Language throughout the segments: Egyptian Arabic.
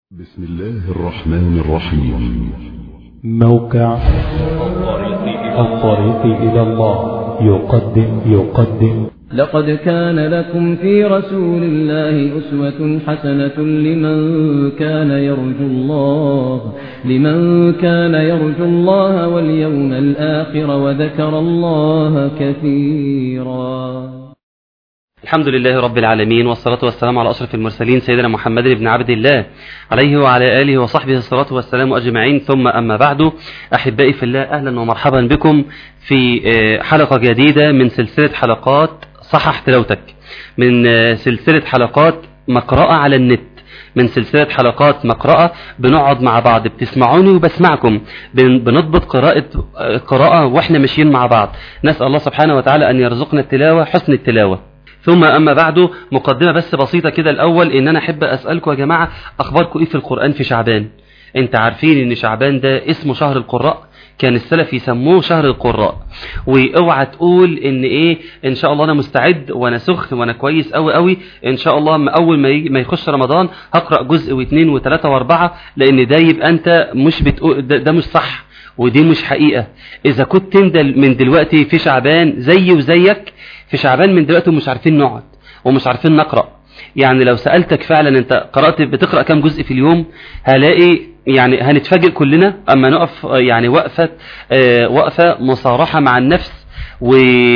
بسم الله الرحمن الرحيم موقع الطريق إلى الله يقدم يقدم لقد كان لكم في رسول الله أسوة حسنة لمن كان يرجو الله لمن كان يرجو الله واليوم الآخر وذكر الله كثيرا الحمد لله رب العالمين والصلاة والسلام على أشرف المرسلين سيدنا محمد بن عبد الله عليه وعلى آله وصحبه الصلاة والسلام أجمعين ثم أما بعد أحبائي في الله أهلا ومرحبا بكم في حلقة جديدة من سلسلة حلقات صحح تلاوتك من سلسلة حلقات مقرأة على النت من سلسلة حلقات مقرأة بنقعد مع بعض بتسمعوني وبسمعكم بنضبط قراءة قراءة واحنا ماشيين مع بعض نسأل الله سبحانه وتعالى أن يرزقنا التلاوة حسن التلاوة ثم أما بعد مقدمة بس بسيطة كده الأول إن أنا أحب أسألكم يا جماعة أخباركم إيه في القرآن في شعبان أنت عارفين إن شعبان ده اسمه شهر القراء كان السلف يسموه شهر القراء واوعى تقول ان ايه ان شاء الله انا مستعد وانا سخن وانا كويس قوي قوي ان شاء الله ما اول ما, ما يخش رمضان هقرا جزء واثنين وثلاثه واربعه لان ده يبقى انت مش بتقول ده, ده مش صح ودي مش حقيقه اذا كنت انت من دلوقتي في شعبان زيي وزيك في شعبان من دلوقتي ومش عارفين نقعد ومش عارفين نقرأ يعني لو سألتك فعلا انت قرأت بتقرأ كام جزء في اليوم هلاقي يعني هنتفاجئ كلنا اما نقف يعني وقفة اه وقفة مصارحة مع النفس و...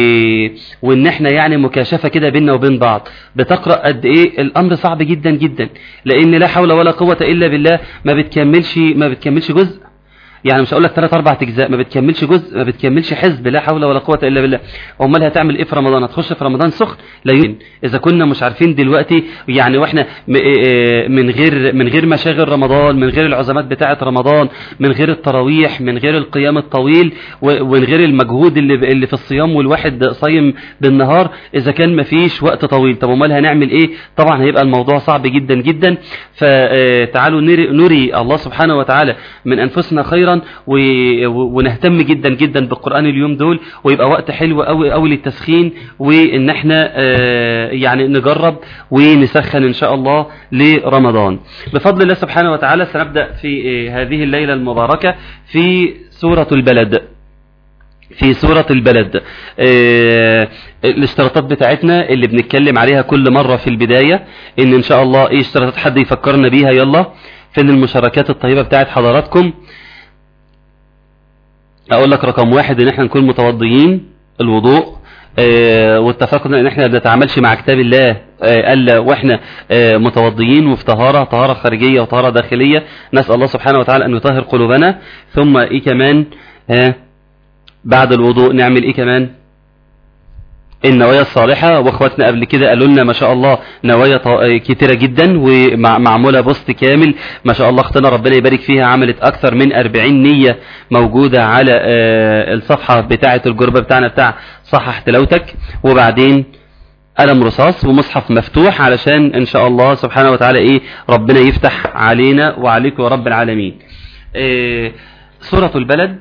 وان احنا يعني مكاشفة كده بيننا وبين بعض بتقرأ قد ايه الامر صعب جدا جدا لان لا حول ولا قوة الا بالله ما بتكملش ما بتكملش جزء يعني مش هقول لك ثلاث اربع اجزاء ما بتكملش جزء ما بتكملش حزب لا حول ولا قوه الا بالله امال هتعمل ايه في رمضان هتخش في رمضان سخن لا يمكن اذا كنا مش عارفين دلوقتي يعني واحنا من غير من غير مشاغل رمضان من غير العزومات بتاعه رمضان من غير التراويح من غير القيام الطويل ومن غير المجهود اللي اللي في الصيام والواحد صايم بالنهار اذا كان ما فيش وقت طويل طب امال هنعمل ايه طبعا هيبقى الموضوع صعب جدا جدا فتعالوا نري, نري الله سبحانه وتعالى من انفسنا خيرا ونهتم جدا جدا بالقرآن اليوم دول ويبقى وقت حلو قوي قوي للتسخين وان احنا يعني نجرب ونسخن ان شاء الله لرمضان بفضل الله سبحانه وتعالى سنبدأ في هذه الليلة المباركة في سورة البلد في سورة البلد اه الاشتراطات بتاعتنا اللي بنتكلم عليها كل مرة في البداية ان ان شاء الله ايه اشتراطات حد يفكرنا بيها يلا فين المشاركات الطيبة بتاعت حضراتكم اقول لك رقم واحد ان احنا نكون متوضيين الوضوء اه واتفقنا ان احنا ما بنتعاملش مع كتاب الله اه الا واحنا اه متوضيين وفي طهاره طهاره خارجيه وطهاره داخليه نسال الله سبحانه وتعالى ان يطهر قلوبنا ثم ايه كمان بعد الوضوء نعمل ايه كمان النوايا الصالحة واخواتنا قبل كده قالوا لنا ما شاء الله نوايا كتيرة جدا ومعمولة بوست كامل ما شاء الله اختنا ربنا يبارك فيها عملت اكثر من 40 نية موجودة على الصفحة بتاعة الجروب بتاعنا بتاع صحح تلاوتك وبعدين قلم رصاص ومصحف مفتوح علشان ان شاء الله سبحانه وتعالى ايه ربنا يفتح علينا وعليكم يا رب العالمين سورة البلد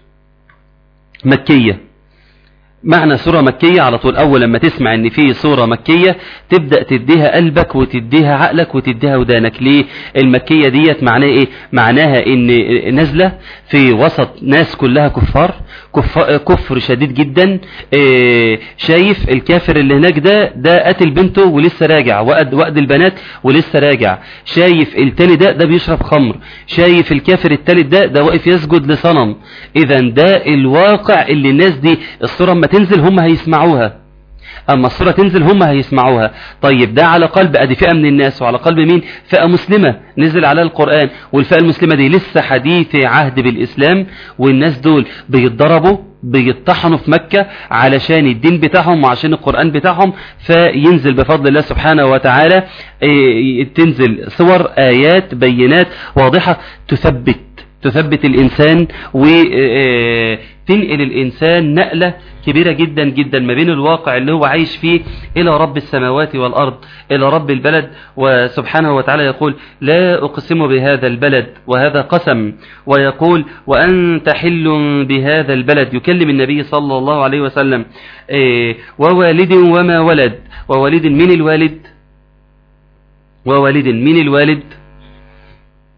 مكية معنى سورة مكية على طول أول لما تسمع إن في سورة مكية تبدأ تديها قلبك وتديها عقلك وتديها ودانك ليه المكية ديت معناها إيه معناها إن نازلة في وسط ناس كلها كفار كفر, كفر شديد جدا إيه شايف الكافر اللي هناك ده ده قتل بنته ولسه راجع وقد وقد البنات ولسه راجع شايف التاني ده ده بيشرب خمر شايف الكافر التالت ده ده واقف يسجد لصنم اذا ده الواقع اللي الناس دي الصورة اما تنزل هم هيسمعوها اما الصورة تنزل هم هيسمعوها طيب ده على قلب ادي فئة من الناس وعلى قلب مين فئة مسلمة نزل على القرآن والفئة المسلمة دي لسه حديث عهد بالاسلام والناس دول بيتضربوا بيطحنوا في مكة علشان الدين بتاعهم وعشان القرآن بتاعهم فينزل بفضل الله سبحانه وتعالى تنزل صور آيات بينات واضحة تثبت تثبت الإنسان وتنقل الإنسان نقلة كبيرة جدا جدا ما بين الواقع اللي هو عايش فيه إلى رب السماوات والأرض إلى رب البلد وسبحانه وتعالى يقول لا أقسم بهذا البلد وهذا قسم ويقول وأنت حل بهذا البلد يكلم النبي صلى الله عليه وسلم ووالد وما ولد ووالد من الوالد ووالد من الوالد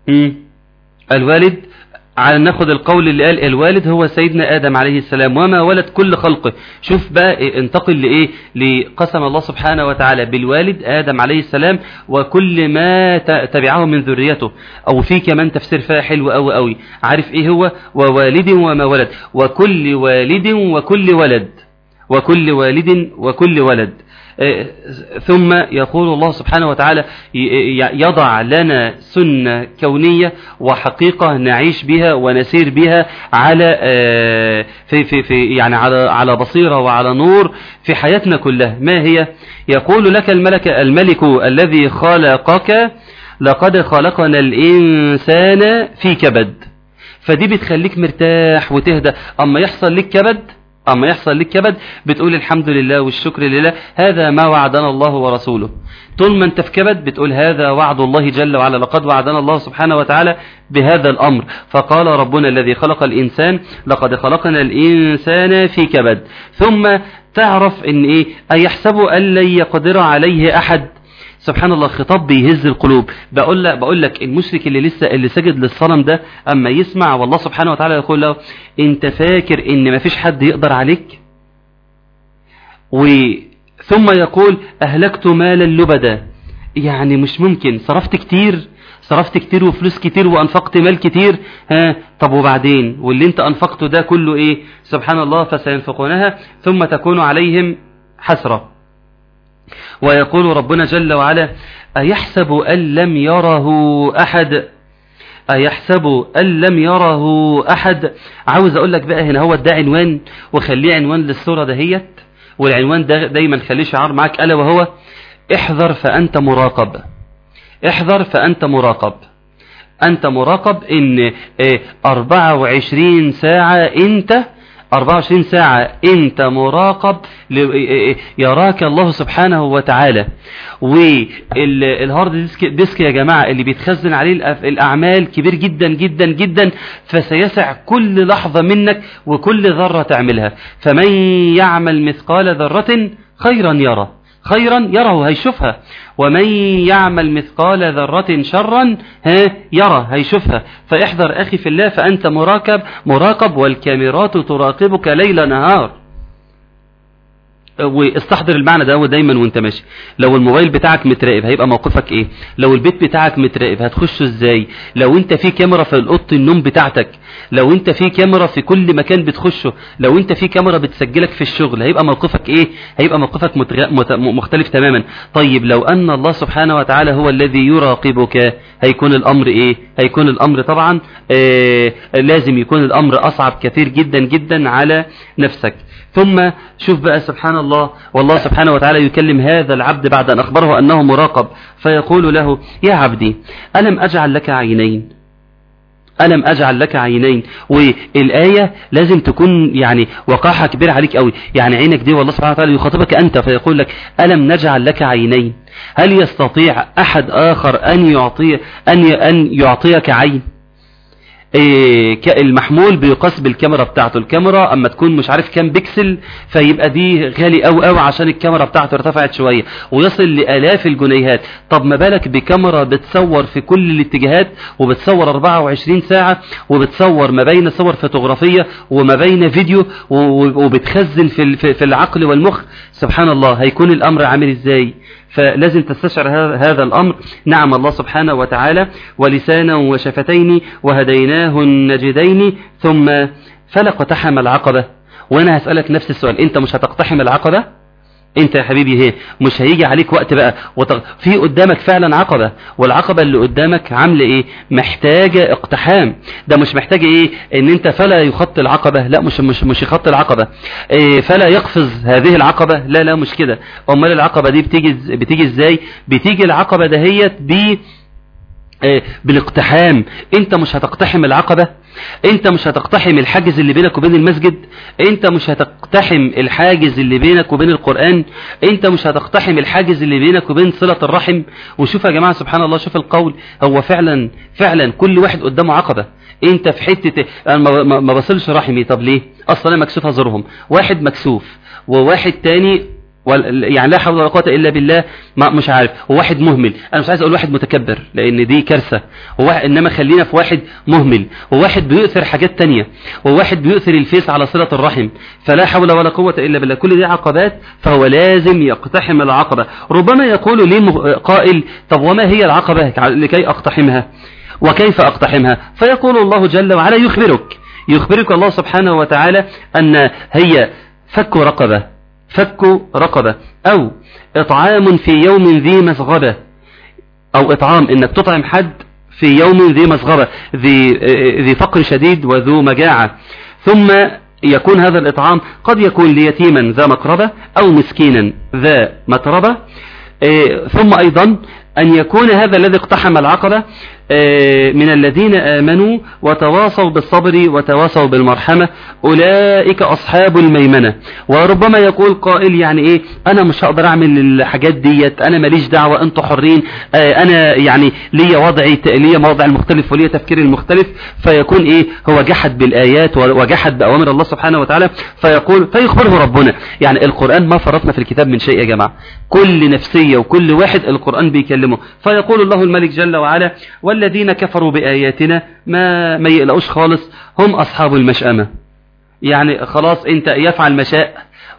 مم. الوالد على ناخد القول اللي قال الوالد هو سيدنا آدم عليه السلام وما ولد كل خلقه شوف بقى إيه، انتقل لإيه لقسم الله سبحانه وتعالى بالوالد آدم عليه السلام وكل ما ت- تبعه من ذريته أو في كمان تفسير فيها حلو أوي أوي عارف إيه هو ووالد وما ولد وكل والد وكل ولد وكل والد وكل ولد آه، ثم يقول الله سبحانه وتعالى ي- ي- يضع لنا سنة كونية وحقيقة نعيش بها ونسير بها على آه، في في في يعني على على بصيرة وعلى نور في حياتنا كلها ما هي يقول لك الملك الملك الذي خلقك لقد خلقنا الإنسان في كبد فدي بتخليك مرتاح وتهدى اما يحصل لك كبد اما يحصل لك كبد بتقول الحمد لله والشكر لله هذا ما وعدنا الله ورسوله طول ما انت في كبد بتقول هذا وعد الله جل وعلا لقد وعدنا الله سبحانه وتعالى بهذا الامر فقال ربنا الذي خلق الانسان لقد خلقنا الانسان في كبد ثم تعرف ان ايه ايحسب ان لن يقدر عليه احد سبحان الله خطاب بيهز القلوب بقول لك بقول لك المشرك اللي لسه اللي سجد للصنم ده اما يسمع والله سبحانه وتعالى يقول له انت فاكر ان مفيش حد يقدر عليك و ثم يقول اهلكت مالا لبدا يعني مش ممكن صرفت كتير صرفت كتير وفلوس كتير وانفقت مال كتير ها طب وبعدين واللي انت انفقته ده كله ايه سبحان الله فسينفقونها ثم تكون عليهم حسره ويقول ربنا جل وعلا أيحسب أن لم يره أحد أيحسب أن لم يره أحد عاوز أقول لك بقى هنا هو ده عنوان وخليه عنوان للصورة دهيت والعنوان ده دايما خليه شعار معاك ألا وهو احذر فأنت مراقب احذر فأنت مراقب أنت مراقب إن إيه، 24 ساعة أنت 24 ساعة أنت مراقب ل- يراك الله سبحانه وتعالى والهارد ديسك, ديسك يا جماعة اللي بيتخزن عليه الأف- الأعمال كبير جدا جدا جدا فسيسع كل لحظة منك وكل ذرة تعملها فمن يعمل مثقال ذرة خيرا يرى خيرا يره هيشوفها ومن يعمل مثقال ذرة شرا ها يرى هيشوفها فاحذر أخي في الله فأنت مراقب مراقب والكاميرات تراقبك ليل نهار واستحضر المعنى ده دايما وانت ماشي لو الموبايل بتاعك متراقب هيبقى موقفك ايه لو البيت بتاعك متراقب هتخشه ازاي لو انت في كاميرا في اوضه النوم بتاعتك لو انت في كاميرا في كل مكان بتخشه لو انت في كاميرا بتسجلك في الشغل هيبقى موقفك ايه هيبقى موقفك متغ... مت... مختلف تماما طيب لو ان الله سبحانه وتعالى هو الذي يراقبك هيكون الامر ايه هيكون الامر طبعا آه لازم يكون الامر اصعب كثير جدا جدا على نفسك ثم شوف بقى سبحان الله والله سبحانه وتعالى يكلم هذا العبد بعد أن أخبره أنه مراقب فيقول له يا عبدي ألم أجعل لك عينين ألم أجعل لك عينين والآية لازم تكون يعني وقعها كبير عليك قوي يعني عينك دي والله سبحانه وتعالى يخاطبك أنت فيقول لك ألم نجعل لك عينين هل يستطيع أحد آخر أن يعطي أن أن يعطيك عين إيه ك- المحمول بيقاس بالكاميرا بتاعته الكاميرا اما تكون مش عارف كام بيكسل فيبقى دي غالي قوي قوي عشان الكاميرا بتاعته ارتفعت شويه ويصل لالاف الجنيهات طب ما بالك بكاميرا بتصور في كل الاتجاهات وبتصور 24 ساعه وبتصور ما بين صور فوتوغرافيه وما بين فيديو و- و- وبتخزن في ال- في في العقل والمخ سبحان الله هيكون الامر عامل ازاي فلازم تستشعر هذا- هذا الأمر نعم الله سبحانه وتعالى ولسانا وشفتين وهديناه النجدين ثم فلا اقتحم العقبة وأنا هسألك نفس السؤال أنت مش هتقتحم العقبة انت يا حبيبي هي مش هيجي عليك وقت بقى وتغ... في قدامك فعلا عقبة والعقبة اللي قدامك عاملة ايه محتاجة اقتحام ده مش محتاجة ايه ان انت فلا يخط العقبة لا مش مش مش يخط العقبة إيه فلا يقفز هذه العقبة لا لا مش كده امال العقبة دي بتيجي إز- بتيجي ازاي بتيجي العقبة دهيت ب آه، بالاقتحام انت مش هتقتحم العقبة انت مش هتقتحم الحاجز اللي بينك وبين المسجد انت مش هتقتحم الحاجز اللي بينك وبين القرآن انت مش هتقتحم الحاجز اللي بينك وبين صلة الرحم وشوف يا جماعة سبحان الله شوف القول هو فعلا فعلا كل واحد قدامه عقبة انت في حتة انا ما- ما ما بصلش رحمي طب ليه اصلا انا مكسوف ازورهم واحد مكسوف وواحد تاني وال- يعني لا حول ولا قوة إلا بالله ما مش عارف وواحد مهمل أنا مش عايز أقول واحد متكبر لأن دي كارثة وواحد إنما خلينا في واحد مهمل وواحد بيؤثر حاجات تانية وواحد بيؤثر الفيس على صلة الرحم فلا حول ولا قوة إلا بالله كل دي عقبات فهو لازم يقتحم العقبة ربما يقول لي مغ- قائل طب وما هي العقبة لكي أقتحمها وكيف أقتحمها فيقول الله جل وعلا يخبرك يخبرك الله سبحانه وتعالى أن هي فك رقبة فك رقبة أو إطعام في يوم ذي مسغبة أو إطعام إنك تطعم حد في يوم ذي مسغبة ذي, ذي فقر شديد وذو مجاعة ثم يكون هذا الإطعام قد يكون ليتيما ذا مقربة أو مسكينا ذا متربة إيه، ثم أيضا أن يكون هذا الذي اقتحم العقبة إيه، من الذين آمنوا وتواصوا بالصبر وتواصوا بالمرحمة أولئك أصحاب الميمنة وربما يقول قائل يعني إيه أنا مش هقدر أعمل الحاجات ديت أنا ماليش دعوة أنتوا حرين آه، أنا يعني ليا وضعي ليا موضع المختلف وليا تفكير المختلف فيكون إيه هو جحد بالآيات وجحد بأوامر الله سبحانه وتعالى فيقول فيخبره ربنا يعني القرآن ما فرطنا في الكتاب من شيء يا جماعة كل نفسية وكل واحد القرآن بيكلمه فيقول الله الملك جل وعلا والذين كفروا بآياتنا ما ما يقلقوش خالص هم أصحاب المشأمة يعني خلاص انت يفعل ما شاء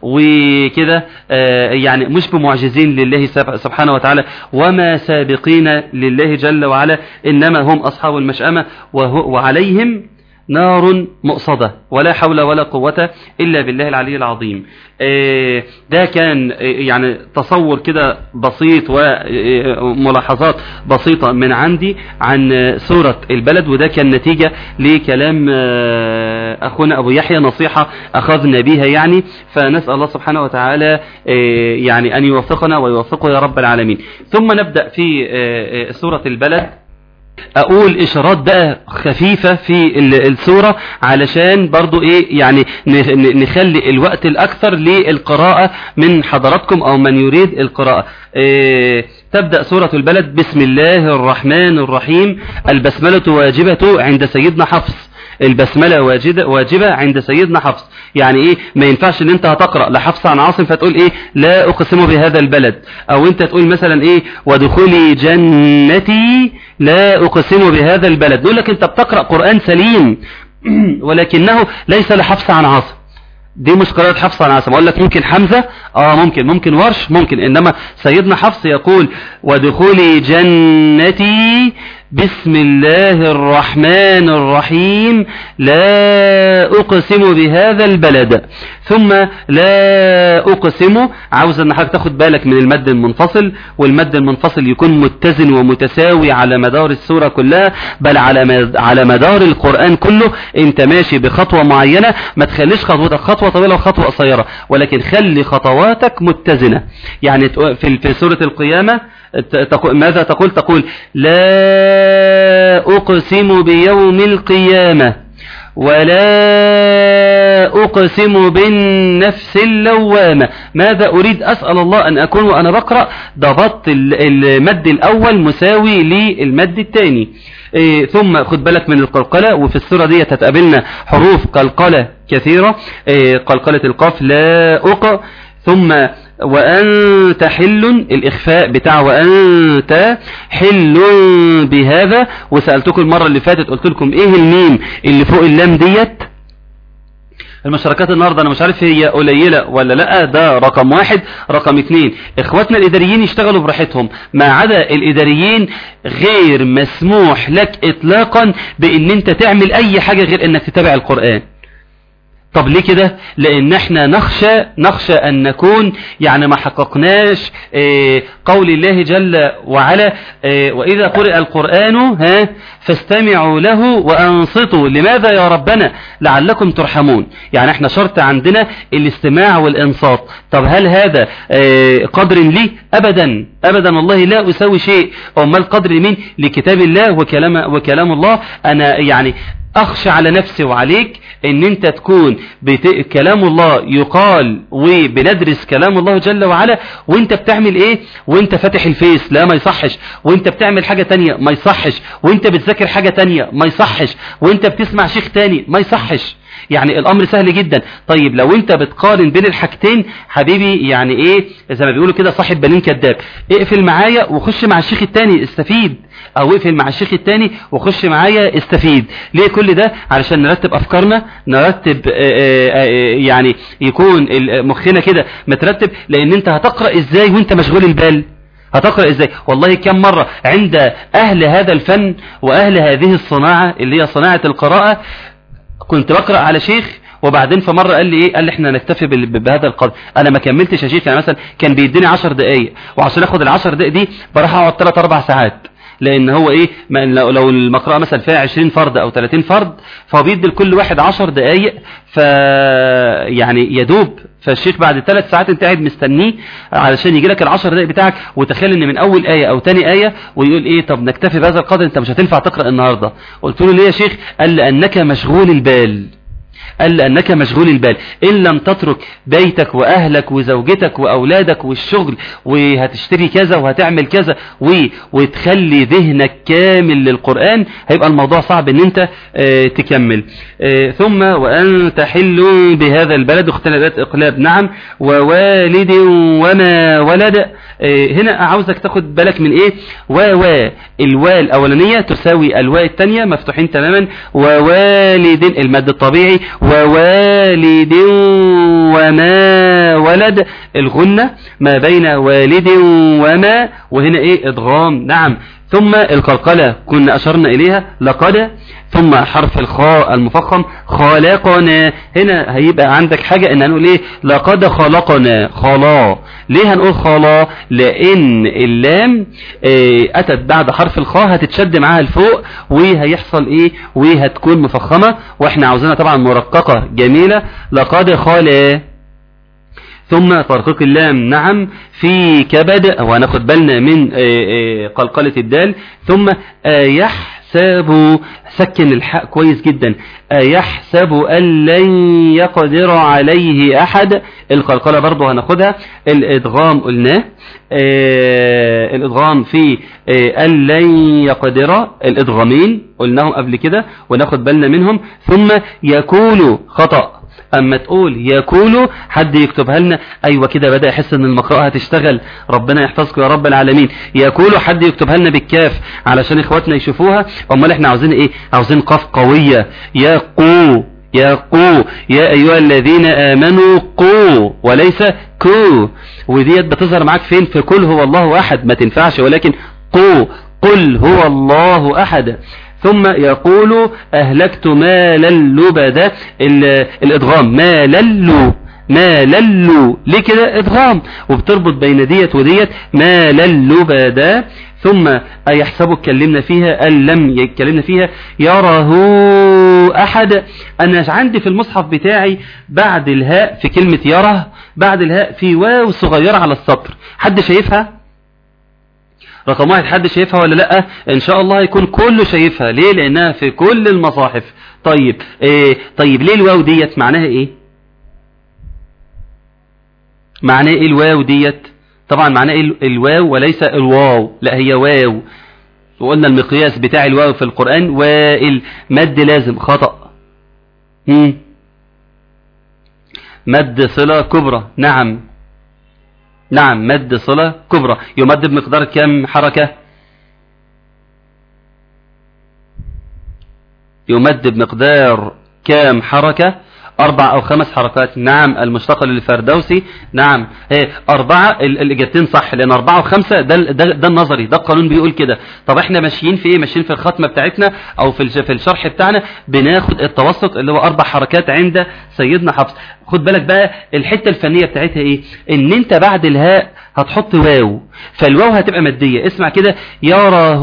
وكده آه، يعني مش بمعجزين لله سب- سبحانه وتعالى وما سابقين لله جل وعلا إنما هم أصحاب المشأمة وهو وعليهم نار مؤصدة ولا حول ولا قوة إلا بالله العلي العظيم آه، ده كان آه، يعني تصور كده بسيط وملاحظات بسيطة من عندي عن آه، سورة البلد وده كان نتيجة لكلام آه، أخونا أبو يحيى نصيحة أخذنا بها يعني فنسأل الله سبحانه وتعالى آه، يعني أن يوفقنا ويوفقه يا رب العالمين ثم نبدأ في آه، آه، سورة البلد اقول اشارات بقى خفيفة في ال- السورة علشان برضو ايه يعني ن- ن- نخلي الوقت الاكثر للقراءة من حضراتكم او من يريد القراءة إيه تبدأ سورة البلد بسم الله الرحمن الرحيم البسملة واجبة عند سيدنا حفص البسملة واجبة, واجبة عند سيدنا حفص يعني ايه ما ينفعش ان انت هتقرأ لحفص عن عاصم فتقول ايه لا اقسم بهذا البلد او انت تقول مثلا ايه ودخولي جنتي لا اقسم بهذا البلد يقول لك انت بتقرأ قرآن سليم ولكنه ليس لحفص عن عاصم دي مش قراءة حفص عن عاصم اقول لك ممكن حمزة اه ممكن ممكن ورش ممكن انما سيدنا حفص يقول ودخولي جنتي بسم الله الرحمن الرحيم لا أقسم بهذا البلد ثم لا أقسم عاوز أن حضرتك تاخد بالك من المد المنفصل والمد المنفصل يكون متزن ومتساوي على مدار السورة كلها بل على مد- على مدار القرآن كله انت ماشي بخطوة معينة ما تخليش خطوتك خطوة طويلة وخطوة قصيرة ولكن خلي خطواتك متزنة يعني تق- في في سورة القيامة ت- تقول ماذا تقول تقول لا أقسم بيوم القيامة ولا أقسم بالنفس اللوامة ماذا أريد أسأل الله أن أكون وأنا بقرأ ضبطت ال- المد الأول مساوي للمد الثاني إيه ثم خد بالك من القلقلة وفي السورة دي هتقابلنا حروف قلقلة كثيرة إيه قلقلة القاف لا أق ثم وأنت حل الإخفاء بتاع وأنت حل بهذا وسألتكم المرة اللي فاتت قلت لكم إيه الميم اللي فوق اللام ديت المشاركات النهاردة أنا مش عارف هي قليلة ولا لأ ده رقم واحد رقم اتنين إخواتنا الإداريين يشتغلوا براحتهم ما عدا الإداريين غير مسموح لك إطلاقا بإن أنت تعمل أي حاجة غير أنك تتابع القرآن طب ليه كده لان احنا نخشى نخشى ان نكون يعني ما حققناش اه قول الله جل وعلا اه واذا قرئ القرآن ها فاستمعوا له وانصتوا لماذا يا ربنا لعلكم ترحمون يعني احنا شرط عندنا الاستماع والانصات طب هل هذا اه قدر لي ابدا ابدا والله لا اسوي شيء امال قدر مين لكتاب الله وكلام وكلام الله انا يعني اخشى على نفسي وعليك ان انت تكون بت... كلام الله يقال وبندرس كلام الله جل وعلا وانت بتعمل ايه وانت فاتح الفيس لا ما يصحش وانت بتعمل حاجة تانية ما يصحش وانت بتذاكر حاجة تانية ما يصحش وانت بتسمع شيخ تاني ما يصحش يعني الامر سهل جدا طيب لو انت بتقارن بين الحاجتين حبيبي يعني ايه زي ما بيقولوا كده صاحب بالين كذاب اقفل معايا وخش مع الشيخ التاني استفيد او اقفل مع الشيخ التاني وخش معايا استفيد ليه كل ده علشان نرتب افكارنا نرتب آه، آه، آه، يعني يكون ال- مخنا كده مترتب لان انت هتقرأ ازاي وانت مشغول البال هتقرأ ازاي والله كم مرة عند اهل هذا الفن واهل هذه الصناعة اللي هي صناعة القراءة كنت بقرأ على شيخ وبعدين في مرة قال لي ايه قال لي احنا نكتفي بال- بهذا القدر انا ما كملتش يا شيخ يعني مثلا كان بيديني 10 دقايق وعشان اخد ال 10 دقايق دي بروح اقعد 3 4 ساعات لان هو ايه ما لو, لو المقرأة مثلا فيها 20 فرد او 30 فرد فهو بيدي لكل واحد 10 دقايق ف يعني يدوب فالشيخ بعد ثلاث ساعات انت قاعد مستنيه علشان يجي لك العشر دقايق بتاعك وتخيل ان من اول آية او تاني آية ويقول ايه طب نكتفي بهذا القدر انت مش هتنفع تقرأ النهاردة قلت له ليه يا شيخ قال لأنك مشغول البال قال لأنك مشغول البال إن لم تترك بيتك وأهلك وزوجتك وأولادك والشغل وهتشتري كذا وهتعمل كذا و... وتخلي ذهنك كامل للقرآن هيبقى الموضوع صعب ان انت آه، تكمل آه، ثم وأن تحلوا بهذا البلد اختلافات إقلاب نعم ووالد وما ولد آه، هنا عاوزك تاخد بالك من ايه و الواء الأولانية تساوي الواء الثانية مفتوحين تماما ووالد المد الطبيعي ووالد وما ولد الغنة ما بين والد وما وهنا ايه ادغام نعم ثم القلقلة كنا أشرنا إليها لقد ثم حرف الخاء المفخم خلقنا هنا هيبقى عندك حاجة ان هنقول ايه لقد خلقنا خلا ليه هنقول خلا لان اللام اه اتت بعد حرف الخاء هتتشد معاها لفوق وهيحصل ايه وهتكون مفخمة واحنا عاوزينها طبعا مرققة جميلة لقد خلا ثم ترقيق اللام نعم في كبد وهناخد بالنا من آه، آه، قلقلة الدال ثم آه، يحسب سكن الحاء كويس جدا آه، يحسب أن لن يقدر عليه أحد القلقلة برضو هناخدها الإدغام قلناه آه، الإدغام في آه، أن لن يقدر الإدغامين قلناهم قبل كده وناخد بالنا منهم ثم يكون خطأ اما تقول يكونوا حد يكتبها لنا ايوه كده بدا يحس ان المقراءه هتشتغل ربنا يحفظكم يا رب العالمين يكونوا حد يكتبها لنا بالكاف علشان اخواتنا يشوفوها امال احنا عاوزين ايه عاوزين قاف قويه يقو يقو يا ايها الذين امنوا قو وليس كو وديت بتظهر معاك فين في كل هو الله احد ما تنفعش ولكن قو قل هو الله احد ثم يقول أهلكت مالا لبدا ال- الإدغام مالا لو مالا لو ليه كده إدغام وبتربط بين ديت وديت مالا لبدا ثم أيحسبوا اتكلمنا فيها أن لم يتكلمنا فيها يره أحد أنا عندي في المصحف بتاعي بعد الهاء في كلمة يره بعد الهاء في واو صغيرة على السطر حد شايفها؟ رقم واحد حد شايفها ولا لا ان شاء الله يكون كله شايفها ليه لانها في كل المصاحف طيب إيه طيب ليه الواو ديت معناها ايه معناه ايه الواو ديت طبعا معناه ايه ال- الواو وليس الواو لا هي واو وقلنا المقياس بتاع الواو في القرآن وائل مد لازم خطأ مم. مد صلة كبرى نعم نعم مد صلة كبرى يمد بمقدار كم حركة يمد بمقدار كام حركة أربع أو خمس حركات نعم المشتقة للفردوسي نعم ايه أربعة ال- الإجابتين صح لأن أربعة وخمسة ده, ال- ده, ده النظري ده القانون بيقول كده طب احنا ماشيين في ايه ماشيين في الختمة بتاعتنا أو في الش- في الشرح بتاعنا بناخد التوسط اللي هو أربع حركات عند سيدنا حفص خد بالك بقى الحتة الفنية بتاعتها ايه ان انت بعد الهاء هتحط واو فالواو هتبقى مادية اسمع كده يراه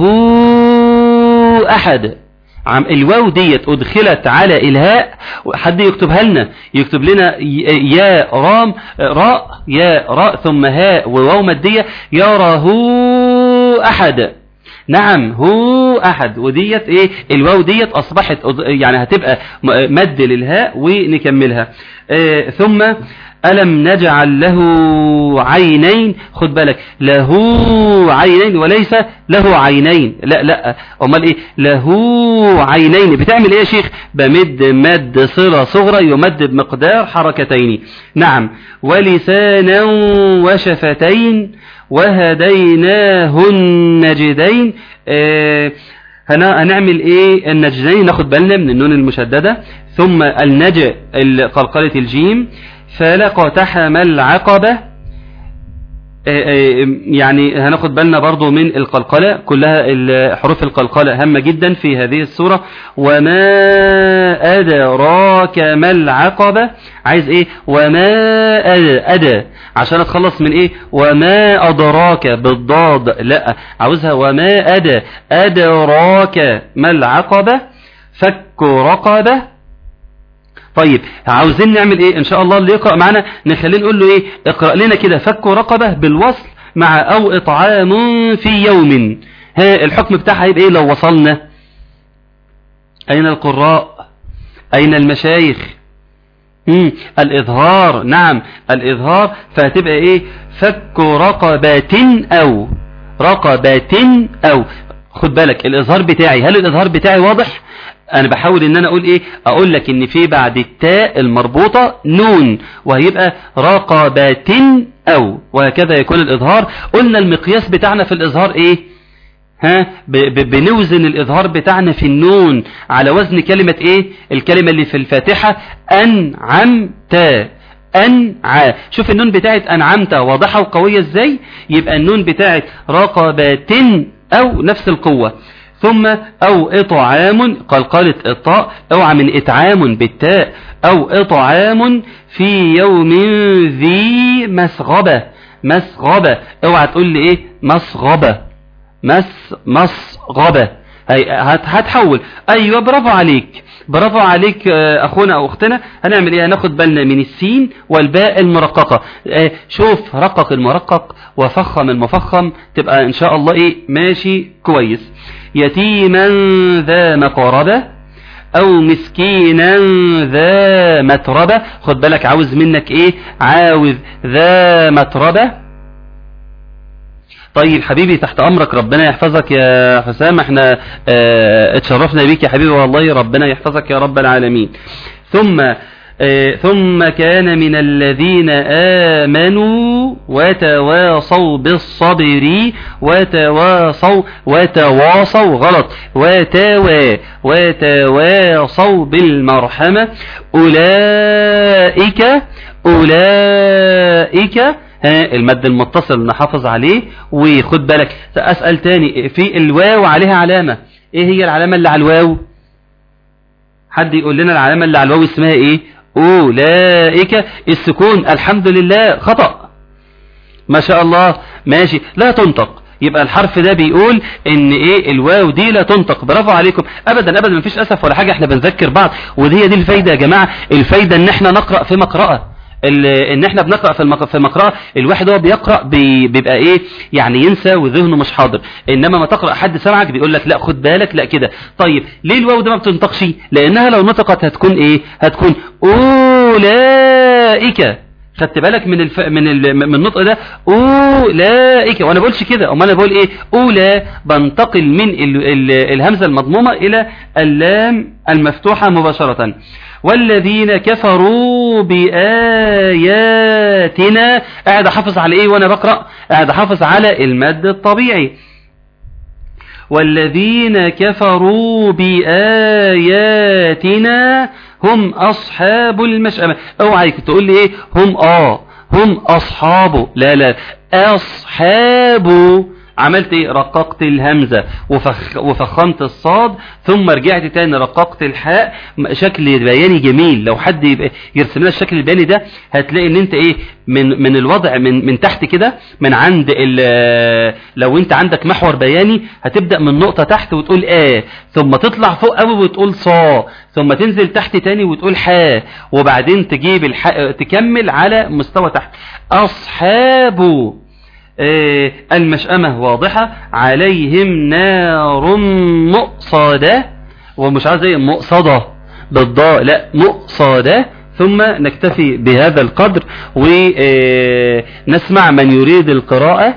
أحد عم الواو ديت أدخلت على الهاء حد يكتبها لنا يكتب لنا ي- يا رام راء يا راء ثم هاء وواو مادية يراه أحد نعم هو أحد وديت إيه الواو ديت أصبحت أض- يعني هتبقى م- مد للهاء ونكملها آه ثم ألم نجعل له عينين خد بالك له عينين وليس له عينين لا لا أمال إيه له عينين بتعمل إيه يا شيخ بمد مد صلة صغرى يمد بمقدار حركتين نعم ولسانا وشفتين وهديناه النجدين آه هنا هنعمل ايه النجدين ناخد بالنا من النون المشددة ثم النج قلقلة الجيم فلقتحم العقبة يعني هناخد بالنا برضو من القلقلة كلها حروف القلقلة هامة جدا في هذه السورة وما أدراك ما العقبة عايز ايه وما أدى عشان اتخلص من ايه وما أدراك بالضاد لا عاوزها وما أدى أدراك ما العقبة فك رقبة طيب عاوزين نعمل ايه ان شاء الله اللي يقرأ معنا نخليه نقول له ايه اقرأ لنا كده فك رقبة بالوصل مع او اطعام في يوم ها الحكم بتاعها هيبقى ايه لو وصلنا اين القراء اين المشايخ مم. الاظهار نعم الاظهار فهتبقى ايه فك رقبات او رقبات او خد بالك الاظهار بتاعي هل الاظهار بتاعي واضح انا بحاول ان انا اقول ايه اقول لك ان في بعد التاء المربوطة نون وهيبقى رقبات او وهكذا يكون الاظهار قلنا المقياس بتاعنا في الاظهار ايه ها بنوزن الاظهار بتاعنا في النون على وزن كلمة ايه الكلمة اللي في الفاتحة انعمت أنع شوف النون بتاعت أنعمت واضحة وقوية ازاي يبقى النون بتاعت رقبات أو نفس القوة ثم أو إطعام قلقلة إطاء أوعى من إطعام بالتاء أو إطعام في يوم ذي مسغبة مسغبة اوعى تقول لي إيه مسغبة مس مسغبة هتحول أيوة برافو عليك برافو عليك أخونا أو أختنا هنعمل إيه هناخد بالنا من السين والباء المرققة شوف رقق المرقق وفخم المفخم تبقى إن شاء الله إيه ماشي كويس يتيما ذا مقربة او مسكينا ذا متربة خد بالك عاوز منك ايه عاوز ذا متربة طيب حبيبي تحت امرك ربنا يحفظك يا حسام احنا اه اتشرفنا بيك يا حبيبي والله ربنا يحفظك يا رب العالمين ثم اه ثم كان من الذين آمنوا وتواصوا بالصبر وتواصوا وتواصوا غلط وتوا وتواصوا بالمرحمة أولئك أولئك ها المد المتصل نحافظ عليه وخد بالك أسأل تاني في الواو عليها علامة ايه هي العلامة اللي على الواو حد يقول لنا العلامة اللي على الواو اسمها ايه أولئك السكون الحمد لله خطأ ما شاء الله ماشي لا تنطق يبقى الحرف ده بيقول ان ايه الواو دي لا تنطق برافو عليكم ابدا ابدا مفيش اسف ولا حاجة احنا بنذكر بعض ودي دي الفايدة يا جماعة الفايدة ان احنا نقرأ في مقرأة ان احنا بنقرأ في المق... في مقرأة الواحد هو بيقرأ بي... بيبقى ايه يعني ينسى وذهنه مش حاضر انما ما تقرأ حد سمعك بيقول لك لا خد بالك لا كده طيب ليه الواو ده ما بتنطقش لانها لو نطقت هتكون ايه هتكون اولئك خدت بالك من الف... من ال... من النطق ده اولئك وانا بقولش كده امال انا بقول ايه اولى بنتقل من ال... ال... الهمزه المضمومه الى اللام المفتوحه مباشره والذين كفروا بآياتنا قاعد احافظ على ايه وانا بقرأ قاعد احافظ على المد الطبيعي والذين كفروا بآياتنا هم أصحاب المشأمة اوعى تقول لي ايه هم اه هم أصحابه لا لا أصحابه عملت ايه رققت الهمزة وفخ وفخمت الصاد ثم رجعت تاني رققت الحاء شكل بياني جميل لو حد يبقى يرسم لنا الشكل البياني ده هتلاقي ان انت ايه من من الوضع من من تحت كده من عند لو انت عندك محور بياني هتبدأ من نقطة تحت وتقول اه ثم تطلع فوق قوي وتقول صا ثم تنزل تحت تاني وتقول حا وبعدين تجيب الحاء تكمل على مستوى تحت اصحابه المشأمة واضحة عليهم نار مؤصدة ومش عايز ايه مؤصدة بالضاء لا مؤصدة ثم نكتفي بهذا القدر ونسمع من يريد القراءة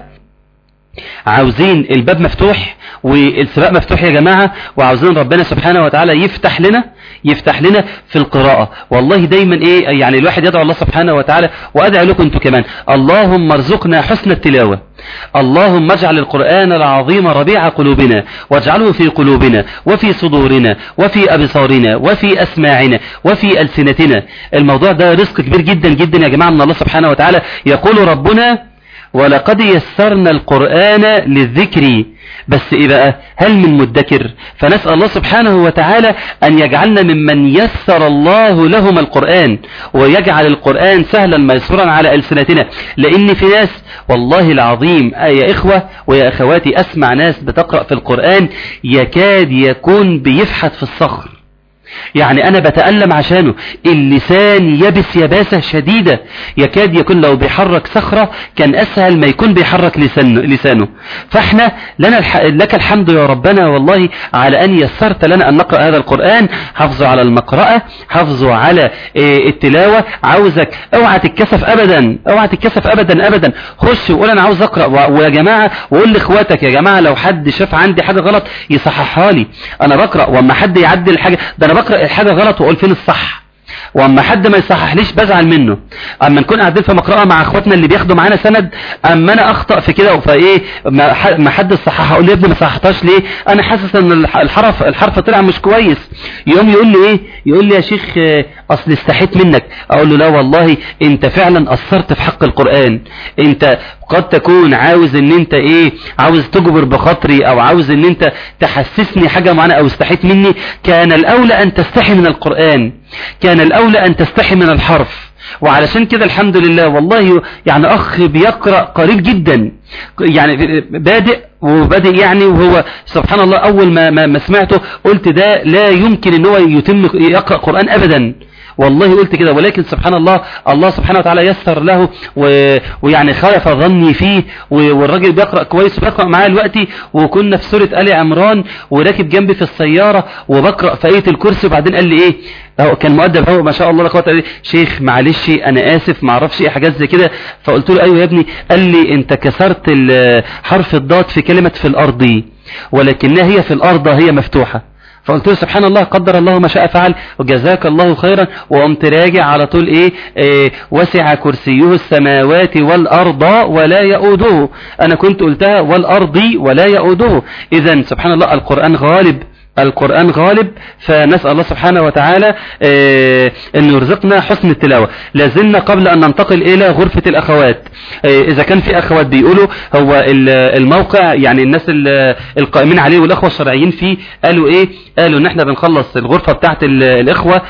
عاوزين الباب مفتوح والسباق مفتوح يا جماعة وعاوزين ربنا سبحانه وتعالى يفتح لنا يفتح لنا في القراءة والله دايما ايه يعني الواحد يدعو الله سبحانه وتعالى وادعي لكم انتم كمان اللهم ارزقنا حسن التلاوة اللهم اجعل القرآن العظيم ربيع قلوبنا واجعله في قلوبنا وفي صدورنا وفي أبصارنا وفي أسماعنا وفي ألسنتنا الموضوع ده رزق كبير جدا جدا يا جماعة من الله سبحانه وتعالى يقول ربنا ولقد يسرنا القرآن للذكر بس ايه بقى هل من مدكر فنسأل الله سبحانه وتعالى ان يجعلنا ممن يسر الله لهم القرآن ويجعل القرآن سهلا ميسورا على ألسنتنا لان في ناس والله العظيم يا اخوة ويا اخواتي اسمع ناس بتقرأ في القرآن يكاد يكون بيفحت في الصخر يعني انا بتألم عشانه اللسان يبس يباسة شديدة يكاد يكون لو بيحرك صخرة كان اسهل ما يكون بيحرك لسانه, لسانه فاحنا لنا الح... لك الحمد يا ربنا والله على ان يسرت لنا ان نقرأ هذا القرآن حفظه على المقرأة حفظه على إيه التلاوة عاوزك اوعى تتكسف ابدا اوعى تتكسف ابدا ابدا خش وقول انا عاوز اقرأ و... ويا جماعة وقول لاخواتك يا جماعة لو حد شاف عندي حاجة غلط يصححها لي انا بقرأ واما حد يعدل الحاجة ده انا بقرأ الحاجة غلط واقول فين الصح واما حد ما يصححليش بزعل منه اما نكون قاعدين في مقرأة مع اخواتنا اللي بياخدوا معانا سند اما انا اخطأ في كده فايه ما حد صححها اقول له يا ابني ما صححتهاش ليه انا حاسس ان الحرف الحرف طلع مش كويس يوم يقول لي ايه يقول لي يا شيخ اصل استحيت منك اقول له لا والله انت فعلا اثرت في حق القرآن انت قد تكون عاوز ان انت ايه عاوز تجبر بخاطري او عاوز ان انت تحسسني حاجة معينة او استحيت مني كان الاولى ان تستحي من القرآن كان الاولى ان تستحي من الحرف وعلشان كده الحمد لله والله يعني اخ بيقرأ قريب جدا يعني بادئ وبادئ يعني وهو سبحان الله اول ما, ما, ما سمعته قلت ده لا يمكن ان هو يتم يقرأ قرآن ابدا والله قلت كده ولكن سبحان الله الله سبحانه وتعالى يسر له و... ويعني خالف ظني فيه و... والراجل بيقرأ كويس وبيقرأ معايا دلوقتي وكنا في سورة آل عمران وراكب جنبي في السيارة وبقرأ في آية الكرسي وبعدين قال لي ايه هو كان مؤدب هو ما شاء الله لا قوه الا شيخ معلش انا اسف ما اعرفش ايه حاجات زي كده فقلت له ايوه يا ابني قال لي انت كسرت حرف الضاد في كلمة في الارض ولكنها هي في الارض هي مفتوحة فقلت له سبحان الله قدر الله ما شاء فعل وجزاك الله خيرا وقمت راجع على طول ايه, إيه وسع كرسيه السماوات والارض ولا يؤوده انا كنت قلتها والارض ولا يؤوده اذا سبحان الله القرآن غالب القرآن غالب فنسأل الله سبحانه وتعالى اه أن يرزقنا حسن التلاوة لازلنا قبل أن ننتقل إلى غرفة الأخوات اه إذا كان في أخوات بيقولوا هو الموقع يعني الناس القائمين عليه والأخوة الشرعيين فيه قالوا إيه قالوا إن إحنا بنخلص الغرفة بتاعت الإخوة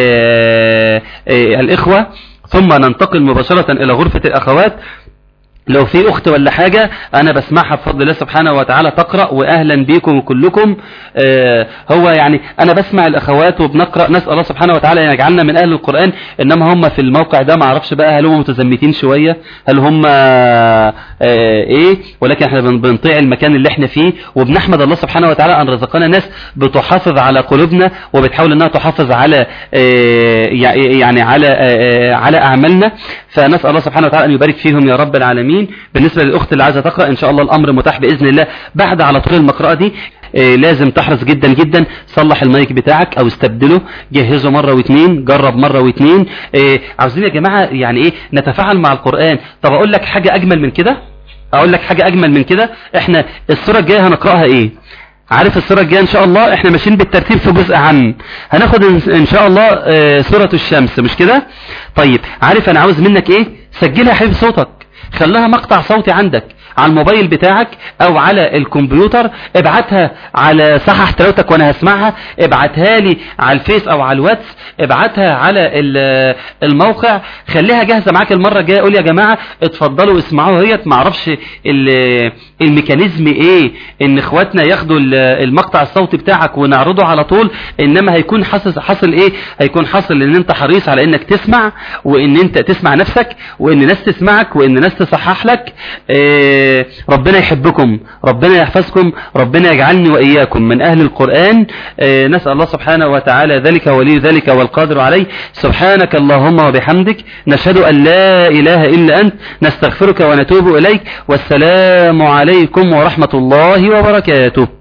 اه الإخوة ثم ننتقل مباشرة إلى غرفة الأخوات لو في اخت ولا حاجة انا بسمعها بفضل الله سبحانه وتعالى تقرأ واهلا بكم كلكم آه هو يعني انا بسمع الاخوات وبنقرأ نسأل الله سبحانه وتعالى ان يجعلنا من اهل القرآن انما هم في الموقع ده ما اعرفش بقى هل هم متزمتين شوية هل هم آه ايه ولكن احنا بنطيع المكان اللي احنا فيه وبنحمد الله سبحانه وتعالى ان رزقنا ناس بتحافظ على قلوبنا وبتحاول انها تحافظ على آه يعني على على اعمالنا فنسأل الله سبحانه وتعالى ان يبارك فيهم يا رب العالمين بالنسبة للأخت اللي عايزة تقرأ إن شاء الله الأمر متاح بإذن الله بعد على طول المقرأة دي إيه لازم تحرص جدا جدا صلح المايك بتاعك او استبدله جهزه مرة واثنين جرب مرة واثنين إيه عاوزين يا جماعة يعني ايه نتفاعل مع القرآن طب اقول لك حاجة اجمل من كده اقول لك حاجة اجمل من كده احنا السورة الجاية هنقرأها ايه عارف السورة الجاية ان شاء الله احنا ماشيين بالترتيب في جزء عام هناخد ان شاء الله اه سورة الشمس مش كده طيب عارف انا عاوز منك ايه سجلها حبيب صوتك خلها مقطع صوتي عندك على الموبايل بتاعك او على الكمبيوتر ابعتها على صحح تلاوتك وانا هسمعها ابعتها لي على الفيس او على الواتس ابعتها على الموقع خليها جاهزة معاك المرة الجاية قول يا جماعة اتفضلوا اسمعوها هي معرفش الميكانيزم ايه ان اخواتنا ياخدوا المقطع الصوتي بتاعك ونعرضه على طول انما هيكون حاصل حاصل ايه هيكون حاصل ان انت حريص على انك تسمع وان انت تسمع نفسك وان ناس تسمعك وان ناس تصحح لك اه آه، ربنا يحبكم ربنا يحفظكم ربنا يجعلني وإياكم من أهل القرآن آه، نسأل الله سبحانه وتعالى ذلك ولي ذلك والقادر عليه سبحانك اللهم وبحمدك نشهد أن لا إله إلا أنت نستغفرك ونتوب إليك والسلام عليكم ورحمة الله وبركاته